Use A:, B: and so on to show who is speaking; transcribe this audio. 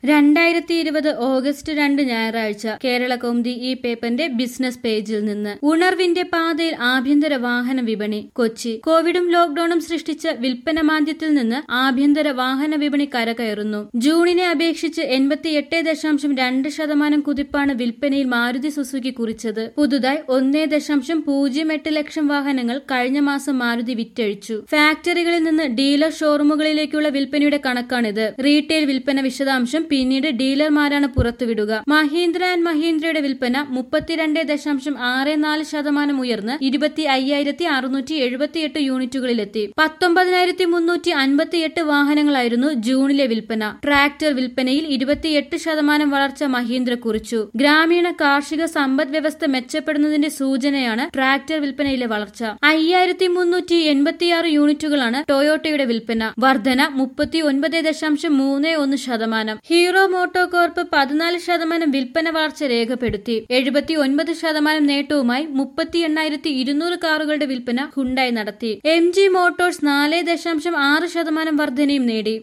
A: രണ്ടായിരത്തി ഇരുപത് ഓഗസ്റ്റ് രണ്ട് ഞായറാഴ്ച കേരള കൗമുദി ഈ പേപ്പറിന്റെ ബിസിനസ് പേജിൽ നിന്ന് ഉണർവിന്റെ പാതയിൽ ആഭ്യന്തര വാഹന വിപണി കൊച്ചി കോവിഡും ലോക്ഡൌണും സൃഷ്ടിച്ച വിൽപ്പന മാന്ദ്യത്തിൽ നിന്ന് ആഭ്യന്തര വാഹന വിപണി കരകയറുന്നു ജൂണിനെ അപേക്ഷിച്ച് എൺപത്തിയെട്ട് ദശാംശം രണ്ട് ശതമാനം കുതിപ്പാണ് വിൽപ്പനയിൽ മാരുതി സുസുക്കി കുറിച്ചത് പുതുതായി ഒന്നേ ദശാംശം പൂജ്യം എട്ട് ലക്ഷം വാഹനങ്ങൾ കഴിഞ്ഞ മാസം മാരുതി വിറ്റഴിച്ചു ഫാക്ടറികളിൽ നിന്ന് ഡീലർ ഷോറൂമുകളിലേക്കുള്ള വിൽപ്പനയുടെ കണക്കാണിത് റീറ്റെയിൽ വിൽപ്പന വിശദാംശം പിന്നീട് ഡീലർമാരാണ് പുറത്തുവിടുക മഹീന്ദ്ര ആൻഡ് മഹീന്ദ്രയുടെ വിൽപ്പന മുപ്പത്തിരണ്ട് ദശാംശം ആറ് നാല് ശതമാനം ഉയർന്ന് ഇരുപത്തി അയ്യായിരത്തി അറുന്നൂറ്റി എഴുപത്തിയെട്ട് യൂണിറ്റുകളിലെത്തി പത്തൊമ്പതിനായിരത്തി മുന്നൂറ്റി അൻപത്തിയെട്ട് വാഹനങ്ങളായിരുന്നു ജൂണിലെ വിൽപ്പന ട്രാക്ടർ വിൽപ്പനയിൽ ഇരുപത്തിയെട്ട് ശതമാനം വളർച്ച മഹീന്ദ്ര കുറിച്ചു ഗ്രാമീണ കാർഷിക സമ്പദ് വ്യവസ്ഥ മെച്ചപ്പെടുന്നതിന്റെ സൂചനയാണ് ട്രാക്ടർ വിൽപ്പനയിലെ വളർച്ച അയ്യായിരത്തി മുന്നൂറ്റി എൺപത്തിയാറ് യൂണിറ്റുകളാണ് ടൊയോട്ടയുടെ വിൽപ്പന വർധന മുപ്പത്തി ഒൻപത് ദശാംശം മൂന്ന് ഒന്ന് ശതമാനം ഹീറോ മോട്ടോ കോർപ്പ് പതിനാല് ശതമാനം വിൽപ്പന വളർച്ച രേഖപ്പെടുത്തി എഴുപത്തി ഒൻപത് ശതമാനം നേട്ടവുമായി മുപ്പത്തി എണ്ണായിരത്തി ഇരുന്നൂറ് കാറുകളുടെ വിൽപ്പന ഹുണ്ടായി നടത്തി എം ജി മോട്ടോഴ്സ് നാല് ദശാംശം ആറ് ശതമാനം വർധനയും നേടി